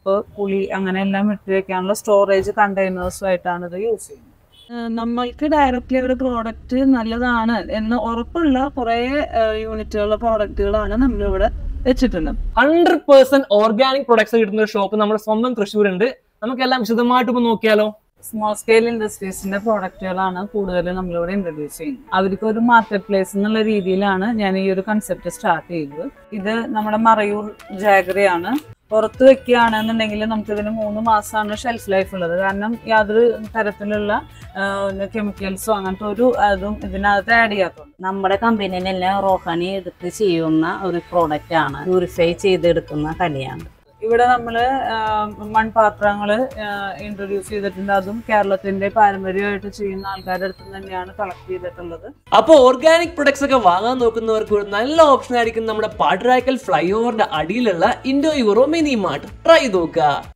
ഉപ്പ് പുളി അങ്ങനെ എല്ലാം ഇട്ട് വെക്കാനുള്ള സ്റ്റോറേജ് കണ്ടെയ്നേഴ്സും ആയിട്ടാണ് ഇത് യൂസ് ചെയ്യുന്നത് ഏഹ് നമ്മൾക്ക് ഡയറക്റ്റ്ലി ഒരു പ്രോഡക്റ്റ് നല്ലതാണ് എന്ന് ഉറപ്പുള്ള കുറേ യൂണിറ്റുകളുടെ പ്രോഡക്റ്റുകളാണ് നമ്മളിവിടെ വെച്ചിട്ടുള്ളത് ഹൺഡ്രഡ് പേഴ്സെന്റ് ഓർഗാനിക് പ്രൊഡക്ട്സ് കിട്ടുന്ന ഒരു ഷോപ്പ് നമ്മുടെ സ്വന്തം തൃശ്ശൂരുണ്ട് നമുക്കെല്ലാം വിശദമായിട്ട് ഇപ്പൊ നോക്കിയാലോ സ്മോൾ സ്കെയിൽ ഇൻഡസ്ട്രീസിന്റെ പ്രോഡക്റ്റുകളാണ് കൂടുതൽ നമ്മളിവിടെ ഇൻട്രൊഡ്യൂസ് ചെയ്യുന്നത് അവർക്ക് ഒരു മാർക്കറ്റ് പ്ലേസ് എന്നുള്ള രീതിയിലാണ് ഞാൻ ഈ ഒരു കൺസെപ്റ്റ് സ്റ്റാർട്ട് ചെയ്തത് ഇത് നമ്മുടെ മറയൂർ ജാഗ്രയാണ് പുറത്ത് വെക്കുകയാണെന്നുണ്ടെങ്കിൽ നമുക്കിതിന് മൂന്ന് മാസമാണ് ഷെൽഫ് ലൈഫ് ഉള്ളത് കാരണം യാതൊരു തരത്തിലുള്ള കെമിക്കൽസോ അങ്ങനത്തെ ഒരു അതും ഇതിനകത്ത് ആഡ് ചെയ്യാത്തതുകൊണ്ട് നമ്മുടെ കമ്പനിയിലെല്ലാം റോഹാനി എടുത്ത് ചെയ്യുന്ന ഒരു പ്രോഡക്റ്റ് ആണ് പ്യൂരിഫൈ ചെയ്തെടുക്കുന്ന കലിയാണ് ഇവിടെ നമ്മൾ മൺപാത്രങ്ങൾ ഇൻട്രൊഡ്യൂസ് ചെയ്തിട്ടുണ്ട് അതും കേരളത്തിന്റെ പാരമ്പര്യമായിട്ട് ചെയ്യുന്ന ആൾക്കാരുടെ അടുത്ത് നിന്ന് തന്നെയാണ് കളക്ട് ചെയ്തിട്ടുള്ളത് അപ്പോൾ ഓർഗാനിക് പ്രൊഡക്ട്സ് ഒക്കെ വാങ്ങാൻ നോക്കുന്നവർക്ക് ഒരു നല്ല ഓപ്ഷൻ ആയിരിക്കും നമ്മുടെ പാട്ടുരാക്കൽ ഫ്ലൈ ഓവറിന്റെ അടിയിലുള്ള Indo Euro mini mart try നോക്കുക